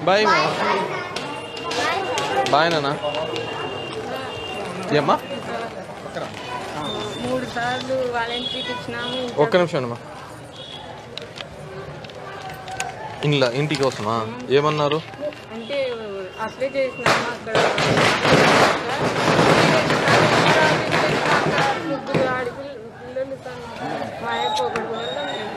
Bye మా bye నాన్న ఏమ్మా మూడు సార్లు వాలంటీర్కి ఇచ్చినాము ఒక్క నిమిషం అమ్మా ఇంట్లో ఇంటికి వస్తున్నా ఏమన్నారు అంటే అప్లై చేసినాము అక్కడ ముగ్గురు ఆడపిల్ల పిల్లలు తను మాయపోకడం వల్ల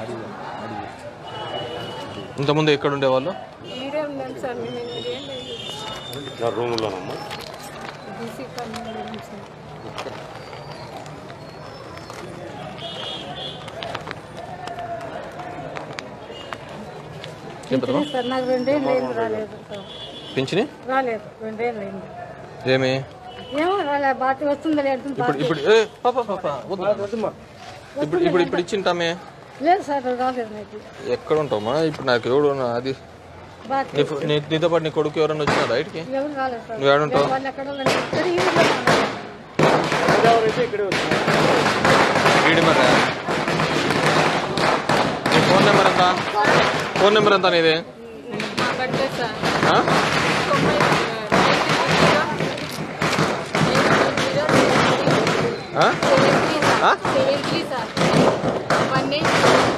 ఇంతకుముందు ఎక్కడ ఉండేవాళ్ళు ఈడే ఉన్నాం సార్ మేము ఎనిమిదేళ్ళు అయ్యింది రూములోనమ్మా బీసీ కాలనీలో ఉన్నాం సార్ ఏం పెద్దమ్మా? సార్ నాకు రెండేళ్ళు అయింది రాలేదు సార్ పింఛని రాలేదు రెండేళ్ళు అయింది ఏమి ఏమో రాలేదు బాగా వస్తుందో లేదు ఇప్పుడు ఇప్పుడు ఏ పాప పాప వద్దు. ఇప్పుడు ఇప్పుడు ఇప్పుడు ఇచ్చింటామే లేదు సార్ రాలేదు నాకు ఎక్కడ ఉంటామా ఇప్పుడు నాకు ఎవడు ఉన్నా- అది బాగా నీ ఫో- నీ- నీతో పాటు నీ కొడుకు ఎవరన్నా వచ్చినా బయటికి ఎవరు రాలేదు సార్ నువ్వు ఏడుంటావు వాళ్ళు ఎక్కడ ఉన్నారు? ఇక్కడ ఈ ఊర్లో ఉన్నారు. వీడి మరి నీ ఫోన్ నెంబర్ ఎంత ఫోన్ నెంబర్ ఎంత నీది మా బర్త్డే సార్ ఆ? తొంభై ఆ? ఆ? Seventy sir one eight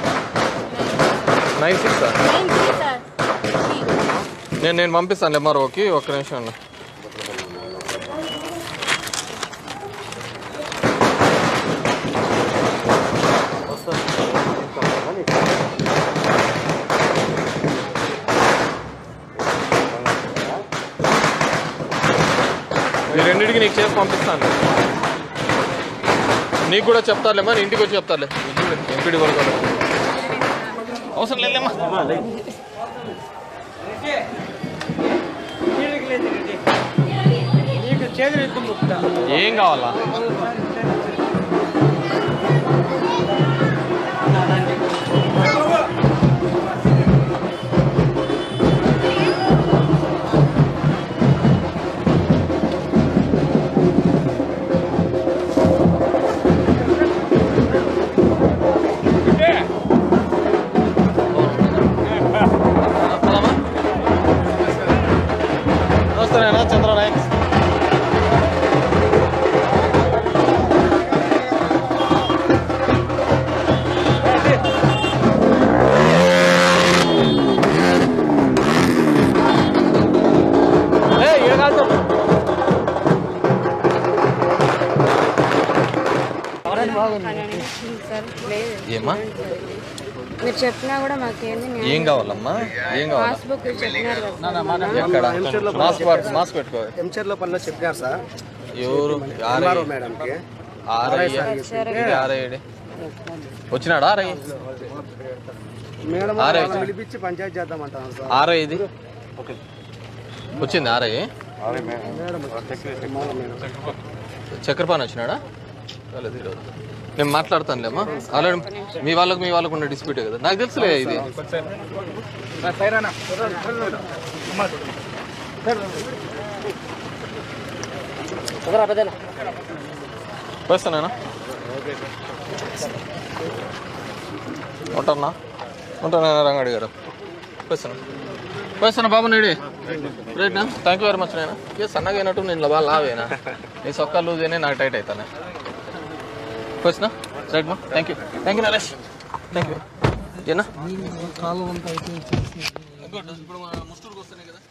nine six sir nine three sir నేను నేను పంపిస్తాను ఎంఆర్ఓకి ఒక్క నిమిషం అన్న ఈ రెండింటికి నీకు చేసి పంపిస్తాను నీకు కూడా చెప్తారులేమ్మా నీ ఇంటికి వచ్చి చెప్తారులే ఎంపీడీ వరకు అవసరం లేదమ్మా ఏం కావాలా పోదామా? నమస్తే నాయనా చంద్రనాయక్ ఏయ్, ఈడ కాదు. సార్ లేదు ఏమ్మా మీరు చెప్పినా కూడా మాకేంది న్యాయం. ఏం కావాలమ్మా ఏం కావాలా పాస్బుక్ చెప్పినారు కదా ఎక్కడ మాస్క్ వాడు- మాస్క్ పెట్టుకో ఎంచర్లో పనిలో చెప్పారు సార్ ఎవరు ఆరయ్య ఎంఆర్ఓ మేడంకి ఆరయ్య ఇది ఆరయ్యడే వచ్చినాడా ఆరయ్య మేడం ఆరే వాళ్ళని పిలిపించి పంచాయతీ చేద్దామంటాను సార్ ఆరయ్య ఇది వచ్చింది ఆరయ్య మేడం మేడం చక్రపాణి వచ్చినాడా రాలేదు ఈరోజు. నేను మాట్లాడతానులేమ్మా ఆల్రెడీ మీ వాళ్ళకు మీ వాళ్ళకు ఉన్న డిస్ప్యూటే కదా నాకు తెలుసులే ఇది వస్తానా ఉంటానా ఉంటానా రంగాడి గారు వస్తాను వస్తాను బాబు నేడి రైట్నా థ్యాంక్ యూ వెరీ మచ్ నేను ఏ సన్నగా అయినట్టు నేను బాగా లావేనా నీ సొక్క లూజ్ అయినా నాకు టైట్ అవుతానే వచ్చినా రైట్ మా thank you thank you Naresh thank you ఏనా గుడ్ ఇప్పుడు మన ముస్టూరుకు వస్తున్నాయి కదా